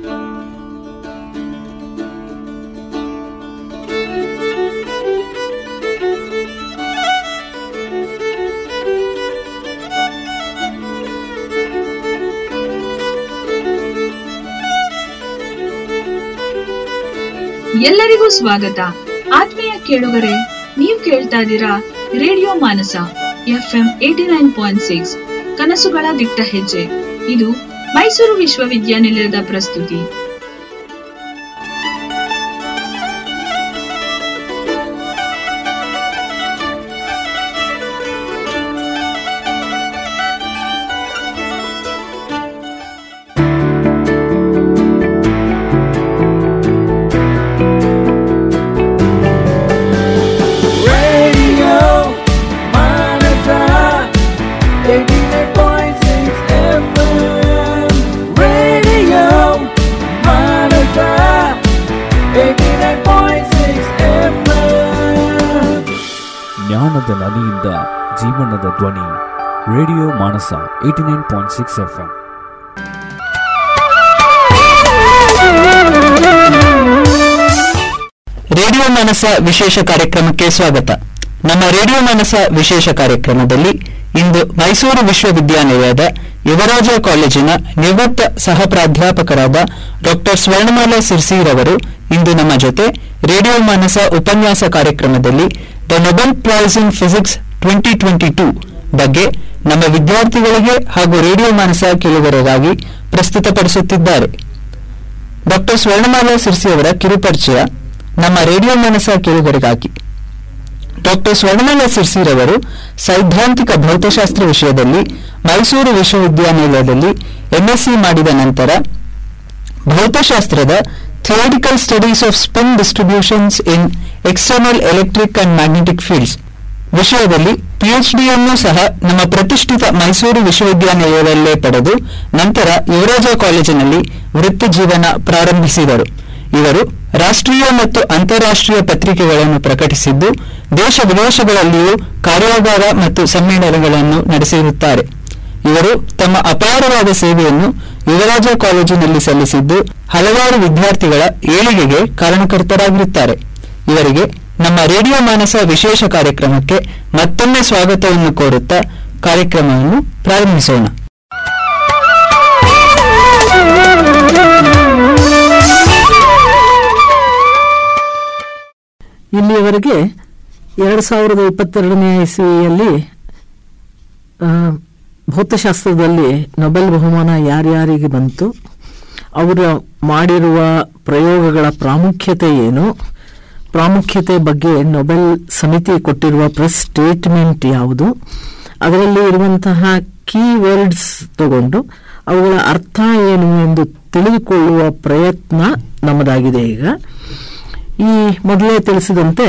ಎಲ್ಲರಿಗೂ ಸ್ವಾಗತ ಆತ್ಮೀಯ ಕೇಳುಗರೆ ನೀವು ಕೇಳ್ತಾ ಇದ್ದೀರಾ radio Manasa F M eighty nine point six ಕನಸುಗಳ ದಿಟ್ಟ ಹೆಜ್ಜೆ ಇದು ಮೈಸೂರು ವಿಶ್ವವಿದ್ಯಾನಿಲಯದ ಪ್ರಸ್ತುತಿ Radio Manasa 89.6 FM Radio Manasa 89.6 FM ಜ್ಞಾನದ ನದಿಯಿಂದ ಜೀವನದ ಧ್ವನಿ radio Manasa eighty nine point six F M radio Manasa ವಿಶೇಷ ಕಾರ್ಯಕ್ರಮಕ್ಕೆ ಸ್ವಾಗತ ನಮ್ಮ ರೇಡಿಯೋ ಮನಸ ವಿಶೇಷ ಕಾರ್ಯಕ್ರಮದಲ್ಲಿ ಇಂದು ಮೈಸೂರು ವಿಶ್ವವಿದ್ಯಾನಿಲಯದ ಯುವರಾಜ ಕಾಲೇಜಿನ ನಿವೃತ್ತ ಸಹ ಪ್ರಾಧ್ಯಾಪಕರಾದ ಡಾಕ್ಟರ್ ಸ್ವರ್ಣಮಾಲಾ ಸಿರ್ಸಿರವರು ಇಂದು ನಮ್ಮ ಜೊತೆ ರೇಡಿಯೋ ಮಾನಸ ಉಪನ್ಯಾಸ ಕಾರ್ಯಕ್ರಮದಲ್ಲಿ the Nobel prize in physics twenty twenty two ಬಗ್ಗೆ ನಮ್ಮ ವಿದ್ಯಾರ್ಥಿಗಳಿಗೆ ಹಾಗೂ ರೇಡಿಯೋ ಮಾನಸ ಕೇಳುಗರಿಗಾಗಿ ಪ್ರಸ್ತುತಪಡಿಸುತ್ತಿದ್ದಾರೆ ಡಾಕ್ಟರ್ ಸ್ವರ್ಣಮಾಲಾ ಸಿರ್ಸಿ ಅವರ ಕಿರುಪರಿಚಯ ನಮ್ಮ ರೇಡಿಯೋ ಮನಸ ಕೇಳುಗರಿಗಾಗಿ ಡಾಕ್ಟರ್ ಸ್ವರ್ಣಮಾಲಾ ಸಿರ್ಸಿರವರು ಸೈದ್ಧಾಂತಿಕ ಭೌತಶಾಸ್ತ್ರ ವಿಷಯದಲ್ಲಿ ಮೈಸೂರು ವಿಶ್ವವಿದ್ಯಾನಿಲಯದಲ್ಲಿ ಎಂಎಸ್ಸಿ ಮಾಡಿದ ನಂತರ ಭೌತಶಾಸ್ತ್ರದ theoretical studies of spin distributions in external electric and magnetic fields ವಿಷಯದಲ್ಲಿ ಪಿಎಚ್ಡಿಯನ್ನು ಸಹ ನಮ್ಮ ಪ್ರತಿಷ್ಠಿತ ಮೈಸೂರು ವಿಶ್ವವಿದ್ಯಾನಿಲಯದಲ್ಲೇ ಪಡೆದು ನಂತರ ಯುವರಾಜ ಕಾಲೇಜಿನಲ್ಲಿ ವೃತ್ತಿ ಜೀವನ ಪ್ರಾರಂಭಿಸಿದರು ಇವರು ರಾಷ್ಟ್ರೀಯ ಮತ್ತು ಅಂತಾರಾಷ್ಟ್ರೀಯ ಪತ್ರಿಕೆಗಳನ್ನು ಪ್ರಕಟಿಸಿದ್ದು ದೇಶ ವಿದೇಶಗಳಲ್ಲಿಯೂ ಕಾರ್ಯಾಗಾರ ಮತ್ತು ಸಮ್ಮೇಳನಗಳನ್ನು ನಡೆಸಿರುತ್ತಾರೆ ಇವರು ತಮ್ಮ ಅಪಾರವಾದ ಸೇವೆಯನ್ನು ಯುವರಾಜ ಕಾಲೇಜಿನಲ್ಲಿ ಸಲ್ಲಿಸಿದ್ದು ಹಲವಾರು ವಿದ್ಯಾರ್ಥಿಗಳ ಏಳಿಗೆಗೆ ಕಾರಣಕರ್ತರಾಗಿರುತ್ತಾರೆ ಇವರಿಗೆ ನಮ್ಮ ರೇಡಿಯೋ ಮಾನಸ ವಿಶೇಷ ಕಾರ್ಯಕ್ರಮಕ್ಕೆ ಮತ್ತೊಮ್ಮೆ ಸ್ವಾಗತವನ್ನು ಕೋರುತ್ತಾ ಕಾರ್ಯಕ್ರಮವನ್ನು ಪ್ರಾರಂಭಿಸೋಣ ಇಲ್ಲಿಯವರೆಗೆ ಎರಡು ಸಾವಿರದ ಇಪ್ಪತ್ತೆರಡನೇ ಇಸ್ವಿಯಲ್ಲಿ ಆ, ಭೌತಶಾಸ್ತ್ರದಲ್ಲಿ ನೊಬೆಲ್ ಬಹುಮಾನ ಯಾರ್ಯಾರಿಗೆ ಬಂತು ಅವರು ಮಾಡಿರುವ ಪ್ರಯೋಗಗಳ ಪ್ರಾಮುಖ್ಯತೆ ಏನು ಪ್ರಾಮುಖ್ಯತೆ ಬಗ್ಗೆ ನೊಬೆಲ್ ಸಮಿತಿ ಕೊಟ್ಟಿರುವ ಪ್ರೆಸ್ ಸ್ಟೇಟ್ಮೆಂಟ್ ಯಾವುದು ಅದರಲ್ಲಿ ಇರುವಂತಹ ಕೀ ವರ್ಡ್ಸ್ ತಗೊಂಡು ಅವುಗಳ ಅರ್ಥ ಏನು ಎಂದು ತಿಳಿದುಕೊಳ್ಳುವ ಪ್ರಯತ್ನ ನಮ್ಮದಾಗಿದೆ ಈಗ ಈ ಮೊದಲೇ ತಿಳಿಸಿದಂತೆ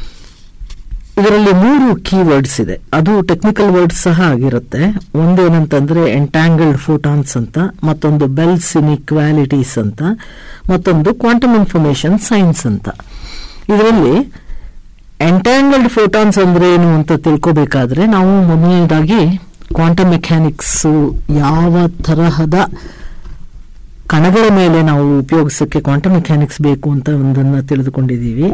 ಇದರಲ್ಲಿ ಮೂರು ಕೀವರ್ಡ್ಸ್ ಇದೆ ಅದು ಟೆಕ್ನಿಕಲ್ ವರ್ಡ್ಸ್ ಸಹ ಆಗಿರುತ್ತೆ ಒಂದೇನಂತಂದ್ರೆ ಎಂಟ್ಯಾಂಗಲ್ಡ್ ಫೋಟಾನ್ಸ್ ಅಂತ ಮತ್ತೊಂದು ಬೆಲ್ಸ್ ಇನ್ಇಕ್ವಾಲಿಟೀಸ್ ಅಂತ ಮತ್ತೊಂದು ಕ್ವಾಂಟಮ್ ಇನ್ಫಾರ್ಮೇಶನ್ ಸೈನ್ಸ್ ಅಂತ ಇದರಲ್ಲಿ ಎಂಟ್ಯಾಂಗಲ್ಡ್ ಫೋಟಾನ್ಸ್ ಅಂದ್ರೆ ಏನು ಅಂತ ತಿಳ್ಕೋಬೇಕಾದ್ರೆ ನಾವು ಮೊದಲನೇದಾಗಿ ಕ್ವಾಂಟಮ್ ಮೆಕ್ಯಾನಿಕ್ಸ್ ಯಾವ ತರಹದ ಕಣಗಳ ಮೇಲೆ ನಾವು ಉಪಯೋಗಿಸೋಕ್ಕೆ ಕ್ವಾಂಟಮ್ ಮೆಕ್ಯಾನಿಕ್ಸ್ ಬೇಕು ಅಂತ ಒಂದನ್ನು ತಿಳಿದುಕೊಂಡಿದ್ದೀವಿ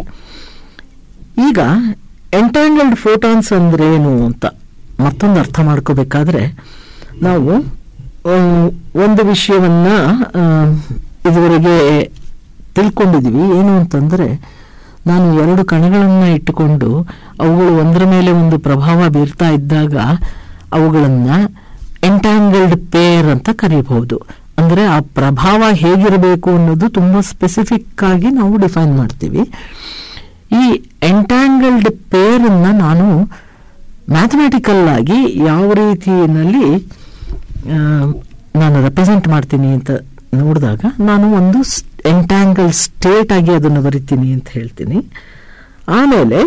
ಈಗ ಎಂಟ್ಯಾಂಗಲ್ಡ್ ಫೋಟಾನ್ಸ್ ಅಂದ್ರೆ ಏನು ಅಂತ ಮತ್ತೊಂದು ಅರ್ಥ ಮಾಡ್ಕೋಬೇಕಾದ್ರೆ ನಾವು ಆ, ಒಂದು ವಿಷಯವನ್ನ ಆ, ಇದುವರೆಗೆ ತಿಳ್ಕೊಂಡಿದ್ವಿ ಏನು ಅಂತಂದ್ರೆ ನಾನು ಎರಡು ಕಣಗಳನ್ನು ಇಟ್ಟುಕೊಂಡು ಅವುಗಳು ಒಂದರ ಮೇಲೆ ಒಂದು ಪ್ರಭಾವ ಬೀರ್ತಾ ಇದ್ದಾಗ ಅವುಗಳನ್ನ ಎಂಟ್ಯಾಂಗಲ್ಡ್ ಪೇರ್ ಅಂತ ಕರೀಬಹುದು ಅಂದ್ರೆ ಆ ಪ್ರಭಾವ ಹೇಗಿರಬೇಕು ಅನ್ನೋದು ತುಂಬಾ ಸ್ಪೆಸಿಫಿಕ್ ಆಗಿ ನಾವು ಡಿಫೈನ್ ಮಾಡ್ತೀವಿ ಈ ಎಂಟ್ಯಾಂಗಲ್ಡ್ ಪೇರ್ ಅನ್ನ ನಾನು ಮ್ಯಾಥಮೆಟಿಕಲ್ ಆಗಿ ಯಾವ ರೀತಿಯಲ್ಲಿ ಆ, ನಾನು ರೆಪ್ರೆಸೆಂಟ್ ಮಾಡ್ತೀನಿ ಅಂತ ನೋಡಿದಾಗ ನಾನು ಒಂದು ಎಂಟ್ಯಾಂಗಲ್ ಸ್ಟೇಟ್ ಆಗಿ ಅದನ್ನು ಬರಿತೀನಿ ಅಂತ ಹೇಳ್ತೀನಿ ಆಮೇಲೆ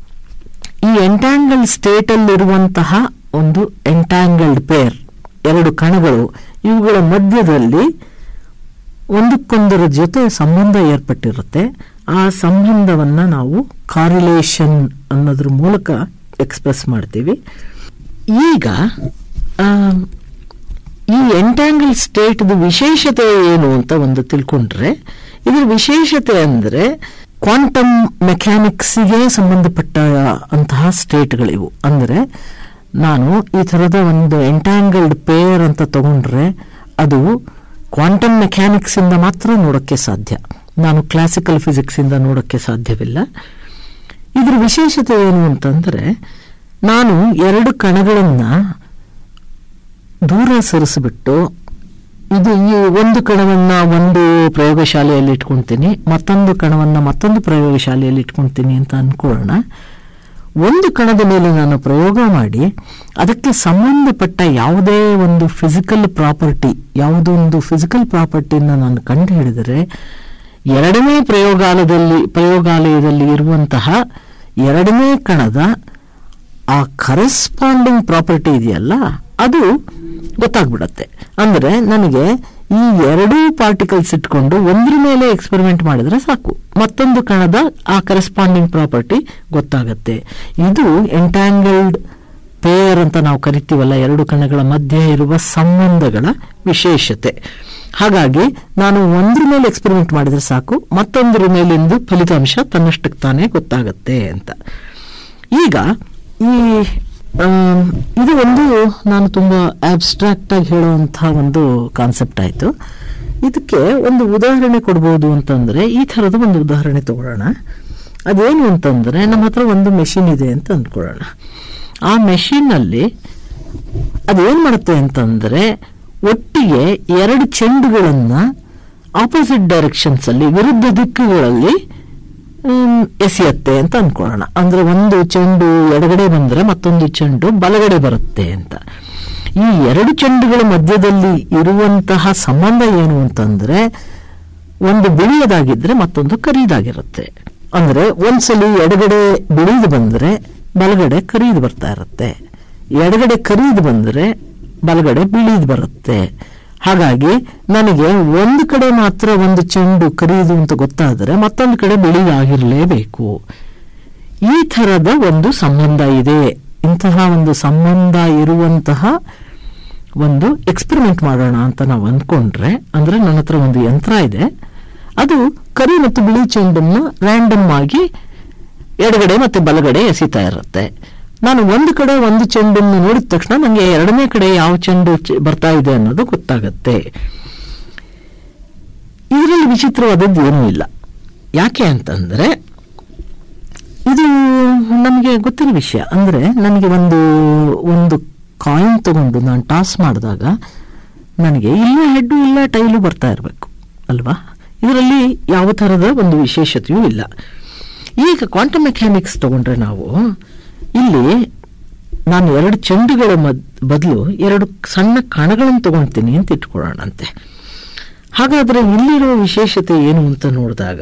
ಈ ಎಂಟ್ಯಾಂಗಲ್ ಸ್ಟೇಟಲ್ಲಿರುವಂತಹ ಒಂದು ಎಂಟ್ಯಾಂಗಲ್ಡ್ ಪೇರ್ ಎರಡು ಕಣಗಳು ಇವುಗಳ ಮಧ್ಯದಲ್ಲಿ ಒಂದಕ್ಕೊಂದರ ಜೊತೆ ಸಂಬಂಧ ಏರ್ಪಟ್ಟಿರುತ್ತೆ ಆ ಸಂಬಂಧವನ್ನ ನಾವು ಕಾರಿಲೇಷನ್ ಅನ್ನೋದ್ರ ಮೂಲಕ ಎಕ್ಸ್ಪ್ರೆಸ್ ಮಾಡ್ತೀವಿ ಈಗ ಆ, ಈ ಎಂಟ್ಯಾಂಗಲ್ ಸ್ಟೇಟ್ದು ವಿಶೇಷತೆ ಏನು ಅಂತ ಒಂದು ತಿಳ್ಕೊಂಡ್ರೆ ಇದ್ರ ವಿಶೇಷತೆ ಅಂದ್ರೆ ಕ್ವಾಂಟಮ್ ಮೆಕ್ಯಾನಿಕ್ಸ್ಗೆ ಸಂಬಂಧಪಟ್ಟ ಅಂತಹ ಸ್ಟೇಟ್ಗಳಿವು ಅಂದ್ರೆ ನಾನು ಈ ಥರದ ಒಂದು ಎಂಟ್ಯಾಂಗಲ್ಡ್ ಪೇರ್ ಅಂತ ತಗೊಂಡ್ರೆ ಅದು ಕ್ವಾಂಟಮ್ ಮೆಕ್ಯಾನಿಕ್ಸ್ ಇಂದ ಮಾತ್ರ ನೋಡೋಕ್ಕೆ ಸಾಧ್ಯ ನಾನು ಕ್ಲಾಸಿಕಲ್ ಫಿಸಿಕ್ಸ್ ಇಂದ ನೋಡೋಕ್ಕೆ ಸಾಧ್ಯವಿಲ್ಲ ಇದ್ರ ವಿಶೇಷತೆ ಏನು ಅಂತಂದ್ರೆ ನಾನು ಎರಡು ಕಣಗಳನ್ನ ದೂರ ಸರಿಸಿಬಿಟ್ಟು ಇದು ಈ ಒಂದು ಕಣವನ್ನ ಒಂದು ಪ್ರಯೋಗಶಾಲೆಯಲ್ಲಿ ಇಟ್ಕೊಳ್ತೀನಿ ಮತ್ತೊಂದು ಕಣವನ್ನ ಮತ್ತೊಂದು ಪ್ರಯೋಗಶಾಲೆಯಲ್ಲಿ ಇಟ್ಕೊಳ್ತೀನಿ ಅಂತ ಅನ್ಕೊಳ್ಳೋಣ ಒಂದು ಕಣದ ಮೇಲೆ ನಾನು ಪ್ರಯೋಗ ಮಾಡಿ ಅದಕ್ಕೆ ಸಂಬಂಧಪಟ್ಟ ಯಾವುದೇ ಒಂದು ಫಿಸಿಕಲ್ ಪ್ರಾಪರ್ಟಿ ಯಾವುದೋ ಒಂದು ಫಿಸಿಕಲ್ ಪ್ರಾಪರ್ಟಿನ ನಾನು ಕಂಡು ಹಿಡಿದರೆ ಎರಡನೇ ಪ್ರಯೋಗಾಲಯದಲ್ಲಿ ಪ್ರಯೋಗಾಲಯದಲ್ಲಿ ಇರುವಂತಹ ಎರಡನೇ ಕಣದ ಆ ಕರೆಸ್ಪಾಂಡಿಂಗ್ ಪ್ರಾಪರ್ಟಿ ಇದೆಯಲ್ಲ ಅದು ಗೊತ್ತಾಗ್ಬಿಡತ್ತೆ ಅಂದ್ರೆ ನನಗೆ ಈ ಎರಡೂ ಪಾರ್ಟಿಕಲ್ಸ್ ಇಟ್ಕೊಂಡು ಒಂದ್ರ ಮೇಲೆ ಎಕ್ಸ್ಪೆರಿಮೆಂಟ್ ಮಾಡಿದ್ರೆ ಸಾಕು ಮತ್ತೊಂದು ಕಣದ ಆ ಕರೆಸ್ಪಾಂಡಿಂಗ್ ಪ್ರಾಪರ್ಟಿ ಗೊತ್ತಾಗತ್ತೆ ಇದು ಎಂಟ್ಯಾಂಗಲ್ಡ್ ಪೇರ್ ಅಂತ ನಾವು ಕರಿತೀವಲ್ಲ ಎರಡು ಕಣಗಳ ಮಧ್ಯೆ ಇರುವ ಸಂಬಂಧಗಳ ವಿಶೇಷತೆ ಹಾಗಾಗಿ ನಾನು ಒಂದ್ರ ಮೇಲೆ ಎಕ್ಸ್ಪೆರಿಮೆಂಟ್ ಮಾಡಿದ್ರೆ ಸಾಕು ಮತ್ತೊಂದರ ಮೇಲಿಂದು ಫಲಿತಾಂಶ ತನ್ನಷ್ಟಕ್ಕೆ ತಾನೇ ಗೊತ್ತಾಗತ್ತೆ ಅಂತ ಈಗ ಈ ಆಮ್, ಇದು ಒಂದು ನಾನು ತುಂಬಾ ಆಬ್ಸ್ಟ್ರಾಕ್ಟ್ ಆಗಿ ಹೇಳುವಂತಹ ಒಂದು ಕಾನ್ಸೆಪ್ಟ್ ಆಯ್ತು ಇದಕ್ಕೆ ಒಂದು ಉದಾಹರಣೆ ಕೊಡ್ಬೋದು ಅಂತಂದ್ರೆ ಈ ಥರದ ಒಂದು ಉದಾಹರಣೆ ತಗೊಳ್ಳೋಣ ಅದೇನು ಅಂತಂದ್ರೆ ನಮ್ಮ ಹತ್ರ ಒಂದು ಮೆಷಿನ್ ಇದೆ ಅಂತ ಅಂದ್ಕೊಳ್ಳೋಣ ಆ ಮೆಷಿನ್ ಅಲ್ಲಿ ಅದೇನ್ ಮಾಡುತ್ತೆ ಅಂತಂದ್ರೆ ಒಟ್ಟಿಗೆ ಎರಡು ಚೆಂಡುಗಳನ್ನ ಆಪೋಸಿಟ್ ಡೈರೆಕ್ಷನ್ಸ್ ಅಲ್ಲಿ ವಿರುದ್ಧ ದಿಕ್ಕುಗಳಲ್ಲಿ ಹ್ಮ್, ಎಸೆಯುತ್ತೆ ಅಂತ ಅನ್ಕೊಳ್ಳೋಣ ಅಂದ್ರೆ ಒಂದು ಚೆಂಡು ಎಡಗಡೆ ಬಂದ್ರೆ ಮತ್ತೊಂದು ಚೆಂಡು ಬಲಗಡೆ ಬರುತ್ತೆ ಅಂತ ಈ ಎರಡು ಚೆಂಡುಗಳ ಮಧ್ಯದಲ್ಲಿ ಇರುವಂತಹ ಸಂಬಂಧ ಏನು ಅಂತಂದ್ರೆ ಒಂದು ಬಿಳಿಯದಾಗಿದ್ರೆ ಮತ್ತೊಂದು ಕರಿಯದಾಗಿರುತ್ತೆ ಅಂದ್ರೆ ಒಂದ್ಸಲಿ ಎಡಗಡೆ ಬಿಳಿದು ಬಂದ್ರೆ ಬಲಗಡೆ ಕರಿದು ಬರ್ತಾ ಇರುತ್ತೆ ಎಡಗಡೆ ಕರಿದು ಬಂದ್ರೆ ಬಲಗಡೆ ಬಿಳಿದು ಬರುತ್ತೆ ಹಾಗಾಗಿ ನನಗೆ ಒಂದು ಕಡೆ ಮಾತ್ರ ಒಂದು ಚೆಂಡು ಕರಿಯುದು ಅಂತ ಗೊತ್ತಾದರೆ ಮತ್ತೊಂದು ಕಡೆ ಬಿಳಿಯಾಗಿರಲೇಬೇಕು ಈ ಥರದ ಒಂದು ಸಂಬಂಧ ಇದೆ ಇಂತಹ ಒಂದು ಸಂಬಂಧ ಇರುವಂತಹ ಒಂದು ಎಕ್ಸ್ಪೆರಿಮೆಂಟ್ ಮಾಡೋಣ ಅಂತ ನಾವು ಅಂದ್ಕೊಂಡ್ರೆ ಅಂದ್ರೆ ನನ್ನ ಹತ್ರ ಒಂದು ಯಂತ್ರ ಇದೆ ಅದು ಕರಿ ಮತ್ತು ಬಿಳಿ ಚೆಂಡನ್ನು ರ್ಯಾಂಡಮ್ ಆಗಿ ಎಡಗಡೆ ಮತ್ತೆ ಬಲಗಡೆ ಎಸಿತಾ ಇರುತ್ತೆ ನಾನು ಒಂದು ಕಡೆ ಒಂದು ಚೆಂಡನ್ನು ನೋಡಿದ ತಕ್ಷಣ ನನಗೆ ಎರಡನೇ ಕಡೆ ಯಾವ ಚೆಂಡು ಚೆ- ಬರ್ತಾ ಇದೆ ಅನ್ನೋದು ಗೊತ್ತಾಗತ್ತೆ ಇದರಲ್ಲಿ ವಿಚಿತ್ರವಾದದ್ದು ಏನೂ ಇಲ್ಲ ಯಾಕೆ ಅಂತಂದ್ರೆ ಇದು ನಮಗೆ ಗೊತ್ತಿರೋ ವಿಷಯ ಅಂದ್ರೆ ನನಗೆ ಒಂದು ಒಂದು ಕಾಯಿನ್ ತಗೊಂಡು ನಾನು ಟಾಸ್ ಮಾಡಿದಾಗ ನನಗೆ ಇಲ್ಲ ಹೆಡ್ಡು ಇಲ್ಲ ಟೈಲು ಬರ್ತಾ ಇರಬೇಕು ಅಲ್ವಾ ಇದರಲ್ಲಿ ಯಾವ ಥರದ ಒಂದು ವಿಶೇಷತೆಯೂ ಇಲ್ಲ ಈಗ ಕ್ವಾಂಟಮ್ ಮೆಕ್ಯಾನಿಕ್ಸ್ ತಗೊಂಡ್ರೆ ನಾವು ಇಲ್ಲಿ ನಾನು ಎರಡು ಚೆಂಡುಗಳ ಮದ್ ಬದಲು ಎರಡು ಸಣ್ಣ ಕಣಗಳನ್ನು ತಗೊಳ್ತೀನಿ ಅಂತ ಇಟ್ಕೊಳ್ಳೋಣಂತೆ ಹಾಗಾದ್ರೆ ಇಲ್ಲಿರುವ ವಿಶೇಷತೆ ಏನು ಅಂತ ನೋಡಿದಾಗ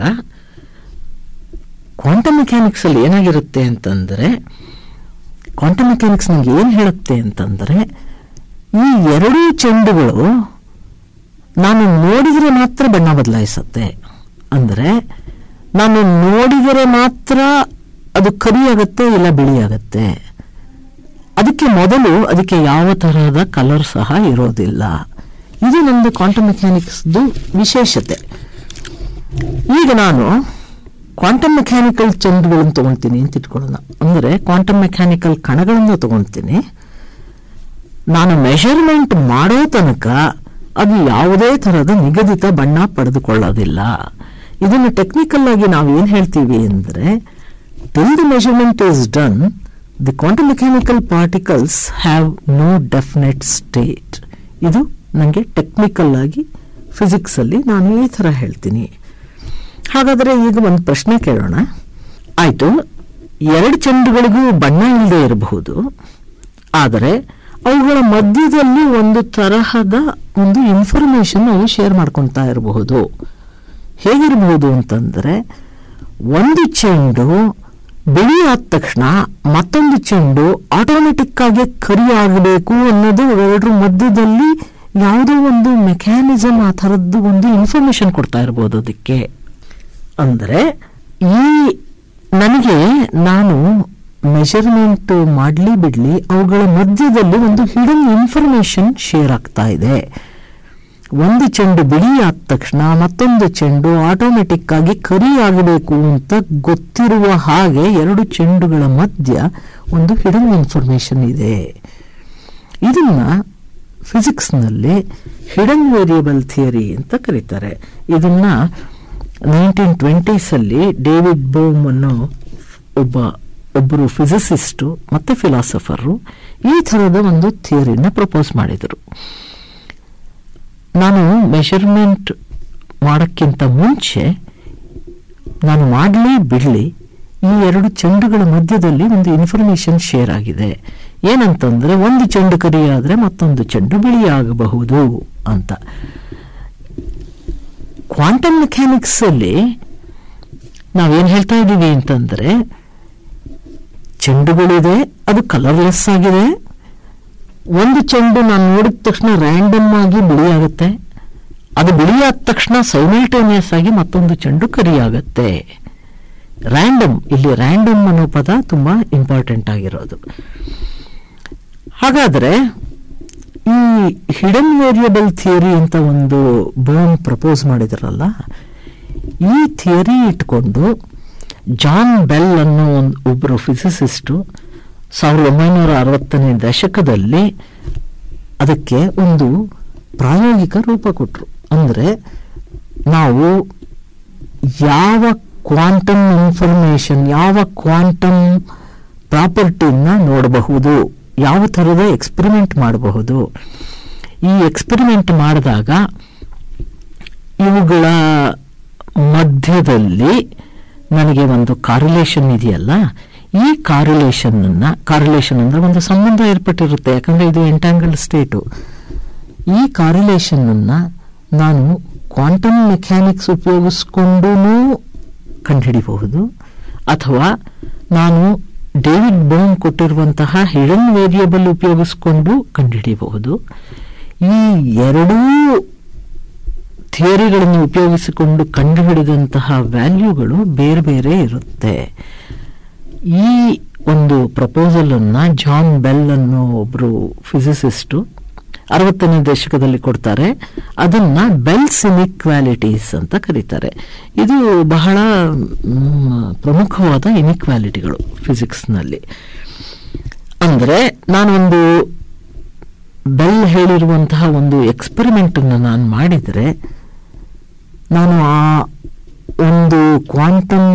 ಕ್ವಾಂಟಮ್ ಮೆಕ್ಯಾನಿಕ್ಸ್ ಅಲ್ಲಿ ಏನಾಗಿರುತ್ತೆ ಅಂತಂದ್ರೆ ಕ್ವಾಂಟಮ್ ಮೆಕ್ಯಾನಿಕ್ಸ್ ನಂಗೆ ಏನು ಹೇಳುತ್ತೆ ಅಂತಂದ್ರೆ ಈ ಎರಡೂ ಚೆಂಡುಗಳು ನಾನು ನೋಡಿದರೆ ಮಾತ್ರ ಬಣ್ಣ ಬದಲಾಯಿಸುತ್ತೆ ಅಂದ್ರೆ ನಾನು ನೋಡಿದರೆ ಮಾತ್ರ ಅದು ಕರಿ ಆಗುತ್ತೆ ಇಲ್ಲ ಬಿಳಿ ಆಗುತ್ತೆ ಅದಕ್ಕೆ ಮೊದಲು ಅದಕ್ಕೆ ಯಾವ ತರಹದ ಕಲರ್ ಸಹ ಇರೋದಿಲ್ಲ ಇದು ನಮ್ದು ಕ್ವಾಂಟಮ್ ಮೆಕ್ಯಾನಿಕ್ಸ್ದು ವಿಶೇಷತೆ ಈಗ ನಾನು ಕ್ವಾಂಟಮ್ ಮೆಕ್ಯಾನಿಕಲ್ ಚೆಂಡುಗಳನ್ನು ತಗೊಳ್ತೀನಿ ಅಂತ ಇಟ್ಕೊಳ್ಳೋಣ ಅಂದರೆ ಕ್ವಾಂಟಮ್ ಮೆಕ್ಯಾನಿಕಲ್ ಕಣಗಳನ್ನು ತಗೊಳ್ತೀನಿ ನಾನು ಮೆಷರ್ಮೆಂಟ್ ಮಾಡೋ ತನಕ ಅದು ಯಾವುದೇ ತರಹದ ನಿಗದಿತ ಬಣ್ಣ ಪಡೆದುಕೊಳ್ಳೋದಿಲ್ಲ ಇದನ್ನು ಟೆಕ್ನಿಕಲ್ ಆಗಿ ನಾವು ಏನು ಹೇಳ್ತೀವಿ ಅಂದರೆ till the measurement is done the quantum mechanical particles have no definite state ಇದು ನನಗೆ ಟೆಕ್ನಿಕಲ್ ಆಗಿ ಫಿಸಿಕ್ಸ್ ಅಲ್ಲಿ ನಾನು ಈ ಥರ ಹೇಳ್ತೀನಿ ಹಾಗಾದರೆ ಈಗ ಒಂದು ಪ್ರಶ್ನೆ ಕೇಳೋಣ ಆಯ್ತು ಎರಡು ಚೆಂಡುಗಳಿಗೂ ಬಣ್ಣ ಇಲ್ಲದೆ ಇರಬಹುದು ಆದರೆ ಅವುಗಳ ಮಧ್ಯದಲ್ಲಿ ಒಂದು ತರಹದ ಒಂದು ಇನ್ಫಾರ್ಮೇಶನ್ ಅವು ಶೇರ್ ಮಾಡ್ಕೊತಾ ಇರಬಹುದು ಹೇಗಿರಬಹುದು ಅಂತಂದ್ರೆ ಒಂದು ಚೆಂಡು ಬಿಳಿ ಆದ ತಕ್ಷಣ ಮತ್ತೊಂದು ಚೆಂಡು ಆಟೋಮೆಟಿಕ್ ಆಗಿ ಕರಿ ಆಗಬೇಕು ಅನ್ನೋದು ಎರಡರ ಮಧ್ಯದಲ್ಲಿ ಯಾವುದೋ ಒಂದು ಮೆಕ್ಯಾನಿಸಮ್ ಆ ಥರದ್ದು ಒಂದು ಇನ್ಫಾರ್ಮೇಶನ್ ಕೊಡ್ತಾ ಇರಬಹುದು ಅದಕ್ಕೆ ಅಂದರೆ ಈ ನನಗೆ ನಾನು ಮೆಷರ್ಮೆಂಟ್ ಮಾಡಲಿ ಬಿಡ್ಲಿ ಅವುಗಳ ಮಧ್ಯದಲ್ಲಿ ಒಂದು ಹಿಡನ್ ಇನ್ಫಾರ್ಮೇಶನ್ ಶೇರ್ ಆಗ್ತಾ ಇದೆ ಒಂದು ಚೆಂಡು ಬಿಳಿ ಆದ ತಕ್ಷಣ ಮತ್ತೊಂದು ಚೆಂಡು ಆಟೋಮೆಟಿಕ್ ಆಗಿ ಕರಿ ಆಗಬೇಕು ಅಂತ ಗೊತ್ತಿರುವ ಹಾಗೆ ಎರಡು ಚೆಂಡುಗಳ ಮಧ್ಯ ಒಂದು ಹಿಡನ್ ಇನ್ಫಾರ್ಮೇಶನ್ ಇದೆ ಇದನ್ನ ಫಿಸಿಕ್ಸ್ನಲ್ಲಿ ಹಿಡನ್ ವೇರಿಯಬಲ್ ಥಿಯರಿ ಅಂತ ಕರೀತಾರೆ ಇದನ್ನ ನೈನ್ಟೀನ್ ಟ್ವೆಂಟೀಸಲ್ಲಿ ಡೇವಿಡ್ ಬೋಮ್ ಅನ್ನೋ ಒಬ್ಬ ಒಬ್ಬರು ಫಿಸಿಸಿಸ್ಟು ಮತ್ತೆ ಫಿಲಾಸಫರು ಈ ಥರದ ಒಂದು ಥಿಯರಿನ ಪ್ರಪೋಸ್ ಮಾಡಿದರು ನಾನು ಮೆಷರ್ಮೆಂಟ್ ಮಾಡೋಕ್ಕಿಂತ ಮುಂಚೆ ನಾನು ಮಾಡಲಿ ಬಿಡಲಿ ಈ ಎರಡು ಚೆಂಡುಗಳ ಮಧ್ಯದಲ್ಲಿ ಒಂದು ಇನ್ಫಾರ್ಮೇಶನ್ ಶೇರ್ ಆಗಿದೆ ಏನಂತಂದ್ರೆ ಒಂದು ಚೆಂಡು ಕರಿಯಾದ್ರೆ ಮತ್ತೊಂದು ಚೆಂಡು ಬಿಳಿಯಾಗಬಹುದು ಅಂತ ಕ್ವಾಂಟಮ್ ಮೆಕ್ಯಾನಿಕ್ಸ್ ಅಲ್ಲಿ ನಾವೇನ್ ಹೇಳ್ತಾ ಇದ್ದೀವಿ ಅಂತಂದ್ರೆ ಚೆಂಡುಗಳಿದೆ ಅದು ಕಲರ್ಲೆಸ್ ಆಗಿದೆ ಒಂದು ಚೆಂಡು ನಾನು ನೋಡಿದ ತಕ್ಷಣ ರ್ಯಾಂಡಮ್ ಆಗಿ ಬಿಳಿಯಾಗುತ್ತೆ ಅದು ಬಿಳಿಯಾದ ತಕ್ಷಣ ಸೈಮಲ್ಟೇನಿಯಸ್ ಆಗಿ ಮತ್ತೊಂದು ಚೆಂಡು ಕರಿಯಾಗತ್ತೆ ರ್ಯಾಂಡಮ್ ಇಲ್ಲಿ ರ್ಯಾಂಡಮ್ ಅನ್ನೋ ಪದ ತುಂಬಾ ಇಂಪಾರ್ಟೆಂಟ್ ಆಗಿರೋದು ಹಾಗಾದ್ರೆ ಈ ಹಿಡನ್ ವೇರಿಯಬಲ್ ಥಿಯರಿ ಅಂತ ಒಂದು ಬೋನ್ ಪ್ರಪೋಸ್ ಮಾಡಿದ್ರಲ್ಲ ಈ ಥಿಯರಿ ಇಟ್ಕೊಂಡು ಜಾನ್ ಬೆಲ್ ಅನ್ನೋ ಒಂದು ಒಬ್ಬರು ಫಿಸಿಸಿಸ್ಟು ಸಾವಿರದ ಒಂಬೈನೂರ ಅರವತ್ತನೇ ದಶಕದಲ್ಲಿ ಅದಕ್ಕೆ ಒಂದು ಪ್ರಾಯೋಗಿಕ ರೂಪ ಕೊಟ್ಟರು ಅಂದರೆ ನಾವು ಯಾವ ಕ್ವಾಂಟಮ್ ಇನ್ಫಾರ್ಮೇಶನ್ ಯಾವ ಕ್ವಾಂಟಮ್ ಪ್ರಾಪರ್ಟಿನ ನೋಡಬಹುದು ಯಾವ ಥರದ ಎಕ್ಸ್ಪೆರಿಮೆಂಟ್ ಮಾಡಬಹುದು ಈ ಎಕ್ಸ್ಪೆರಿಮೆಂಟ್ ಮಾಡಿದಾಗ ಇವುಗಳ ಮಧ್ಯದಲ್ಲಿ ನನಗೆ ಒಂದು ಕಾರಿಲೇಷನ್ ಇದೆಯಲ್ಲ ಈ ಕಾರಿಲೇಷನ್ ಅನ್ನ ಕಾರಿಲೇಷನ್ ಅಂದ್ರೆ ಒಂದು ಸಂಬಂಧ ಏರ್ಪಟ್ಟಿರುತ್ತೆ ಯಾಕಂದ್ರೆ ಇದು ಎಂಟ್ಯಾಂಗಲ್ಡ್ ಸ್ಟೇಟು ಈ ಕಾರಿಲೇಷನ್ ಅನ್ನ ನಾನು ಕ್ವಾಂಟಮ್ ಮೆಕ್ಯಾನಿಕ್ಸ್ ಉಪಯೋಗಿಸ್ಕೊಂಡು ಕಂಡುಹಿಡಿಬಹುದು ಅಥವಾ ನಾನು ಡೇವಿಡ್ ಬೋಮ್ ಕೊಟ್ಟಿರುವಂತಹ ಹಿಡನ್ ವೇರಿಯಬಲ್ ಉಪಯೋಗಿಸ್ಕೊಂಡು ಕಂಡುಹಿಡಿಯಬಹುದು ಈ ಎರಡೂ ಥಿಯರಿಗಳನ್ನು ಉಪಯೋಗಿಸಿಕೊಂಡು ಕಂಡುಹಿಡಿದಂತಹ ವ್ಯಾಲ್ಯೂಗಳು ಬೇರೆ ಬೇರೆ ಇರುತ್ತೆ ಈ ಒಂದು ಪ್ರಪೋಸಲ್ ಅನ್ನ ಜಾನ್ ಬೆಲ್ ಅನ್ನೋ ಒಬ್ರು ಫಿಸಿಸಿಸ್ಟು ಅರವತ್ತನೇ ದಶಕದಲ್ಲಿ ಕೊಡ್ತಾರೆ ಅದನ್ನ ಬೆಲ್ಸ್ ಇನಿಕ್ವಾಲಿಟೀಸ್ ಅಂತ ಕರೀತಾರೆ ಇದು ಬಹಳ ಮ್, ಪ್ರಮುಖವಾದ ಇನಿಕ್ವಾಲಿಟಿಗಳು ಫಿಸಿಕ್ಸ್ನಲ್ಲಿ ಅಂದ್ರೆ ನಾನೊಂದು ಬೆಲ್ ಹೇಳಿರುವಂತಹ ಒಂದು ಎಕ್ಸ್ಪೆರಿಮೆಂಟ್ ಅನ್ನು ನಾನು ಮಾಡಿದರೆ ನಾನು ಆ ಒಂದು ಕ್ವಾಂಟಮ್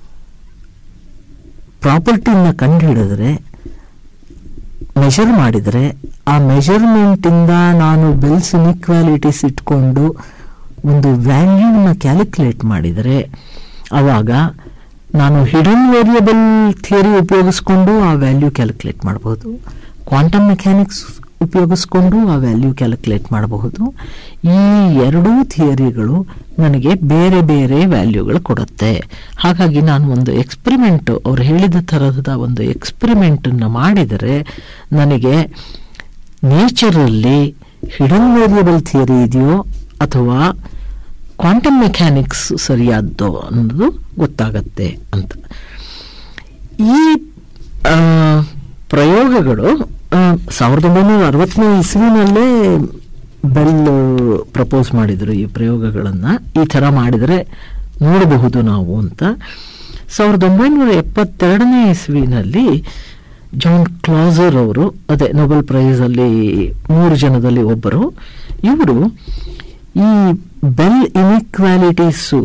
ಪ್ರಾಪರ್ಟಿನ ಕಂಡುಹಿಡಿದ್ರೆ ಮೆಷರ್ ಮಾಡಿದರೆ ಆ ಮೆಷರ್ಮೆಂಟಿಂದ ನಾನು ಬೆಲ್ಸ್ ಇನಿಕ್ವಾಲಿಟೀಸ್ ಇಟ್ಕೊಂಡು ಒಂದು ವ್ಯಾಲ್ಯೂನ ಕ್ಯಾಲ್ಕುಲೇಟ್ ಮಾಡಿದರೆ ಆವಾಗ ನಾನು ಹಿಡನ್ ವೇರಿಯಬಲ್ ಥಿಯರಿ ಉಪಯೋಗಿಸ್ಕೊಂಡು ಆ ವ್ಯಾಲ್ಯೂ ಕ್ಯಾಲ್ಕುಲೇಟ್ ಮಾಡಬಹುದು ಕ್ವಾಂಟಮ್ ಮೆಕ್ಯಾನಿಕ್ಸ್ ಉಪಯೋಗಿಸ್ಕೊಂಡು ಆ ವ್ಯಾಲ್ಯೂ ಕ್ಯಾಲ್ಕುಲೇಟ್ ಮಾಡಬಹುದು ಈ ಎರಡೂ ಥಿಯರಿಗಳು ನನಗೆ ಬೇರೆ ಬೇರೆ ವ್ಯಾಲ್ಯೂಗಳು ಕೊಡುತ್ತೆ ಹಾಗಾಗಿ ನಾನು ಒಂದು ಎಕ್ಸ್ಪೆರಿಮೆಂಟ್ ಅವ್ರು ಹೇಳಿದ ಥರದ ಒಂದು ಎಕ್ಸ್ಪೆರಿಮೆಂಟನ್ನು ಮಾಡಿದರೆ ನನಗೆ ನೇಚರಲ್ಲಿ ಹಿಡನ್ ವೇರಿಯಬಲ್ ಥಿಯರಿ ಇದೆಯೋ ಅಥವಾ ಕ್ವಾಂಟಮ್ ಮೆಕ್ಯಾನಿಕ್ಸ್ ಸರಿಯಾದ್ದೋ ಅನ್ನೋದು ಗೊತ್ತಾಗತ್ತೆ ಅಂತ ಈ ಆ, ಪ್ರಯೋಗಗಳು ಆ, ಸಾವಿರದ ಒಂಬೈನೂರ ಅರವತ್ತನೇ ಇಸ್ವಿನಲ್ಲೇ ಬೆಲ್ ಪ್ರಪೋಸ್ ಮಾಡಿದರು ಈ ಪ್ರಯೋಗಗಳನ್ನು ಈ ಥರ ಮಾಡಿದರೆ ನೋಡಬಹುದು ನಾವು ಅಂತ ಸಾವಿರದ ಒಂಬೈನೂರ ಎಪ್ಪತ್ತೆರಡನೇ ಇಸ್ವಿನಲ್ಲಿ ಜಾನ್ ಕ್ಲಾಸರ್ ಅವರು ಅದೇ ನೊಬೆಲ್ ಪ್ರೈಸ್ ಅಲ್ಲಿ ಮೂರು ಜನದಲ್ಲಿ ಒಬ್ಬರು ಇವರು ಈ ಬೆಲ್ ಇನಿಕ್ವಾಲಿಟೀಸು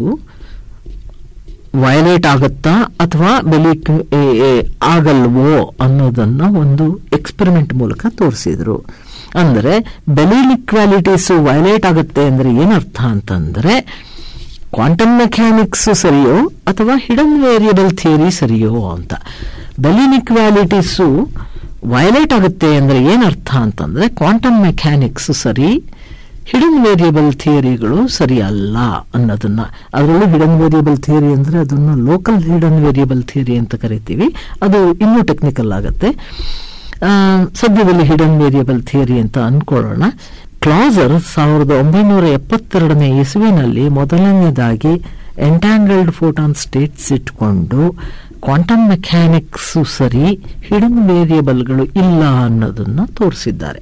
ವಯಲೇಟ್ ಆಗುತ್ತಾ ಅಥವಾ ಬೆಲಿ ಆಗಲ್ವೋ ಅನ್ನೋದನ್ನ ಒಂದು ಎಕ್ಸ್ಪೆರಿಮೆಂಟ್ ಮೂಲಕ ತೋರಿಸಿದ್ರು ಅಂದರೆ ಬೆಲಿಲಿಕ್ವಾಲಿಟೀಸ್ ವಯಲೇಟ್ ಆಗುತ್ತೆ ಅಂದ್ರೆ ಏನರ್ಥ ಅಂತಂದ್ರೆ ಕ್ವಾಂಟಮ್ ಮೆಕ್ಯಾನಿಕ್ಸ್ ಸರಿಯೋ ಅಥವಾ ಹಿಡನ್ ವೇರಿಯಬಲ್ ಥಿಯರಿ ಸರಿಯೋ ಅಂತ ಬೆಲಿನಿಕ್ವಾಲಿಟೀಸು ವಯಲೇಟ್ ಆಗುತ್ತೆ ಅಂದ್ರೆ ಏನರ್ಥ ಅಂತಂದ್ರೆ ಕ್ವಾಂಟಮ್ ಮೆಕ್ಯಾನಿಕ್ಸ್ ಸರಿ ಹಿಡನ್ ವೇರಿಯಬಲ್ ಥಿಯರಿಗಳು ಸರಿ ಅಲ್ಲ ಅನ್ನೋದನ್ನ ಅದರಲ್ಲೂ ಹಿಡನ್ ವೇರಿಯಬಲ್ ಥಿಯರಿ ಅಂದ್ರೆ ಅದನ್ನು ಲೋಕಲ್ ಹಿಡನ್ ವೇರಿಯಬಲ್ ಥಿಯರಿ ಅಂತ ಕರಿತೀವಿ ಅದು ಇನ್ನೂ ಟೆಕ್ನಿಕಲ್ ಆಗುತ್ತೆ ಆ, ಸದ್ಯದಲ್ಲಿ ಹಿಡನ್ ವೇರಿಯಬಲ್ ಥಿಯರಿ ಅಂತ ಅನ್ಕೊಳ್ಳೋಣ ಕ್ಲಾಸರ್ ಸಾವಿರದ ಒಂಬೈನೂರ ಎಪ್ಪತ್ತೆರಡನೇ ಇಸುವಿನಲ್ಲಿ ಮೊದಲನೇದಾಗಿ ಎಂಟ್ಯಾಂಗಲ್ಡ್ ಫೋಟಾನ್ ಸ್ಟೇಟ್ಸ್ ಇಟ್ಕೊಂಡು ಕ್ವಾಂಟಮ್ ಮೆಕ್ಯಾನಿಕ್ಸು ಸರಿ ಹಿಡನ್ ವೇರಿಯಬಲ್ಗಳು ಇಲ್ಲ ಅನ್ನೋದನ್ನ ತೋರಿಸಿದ್ದಾರೆ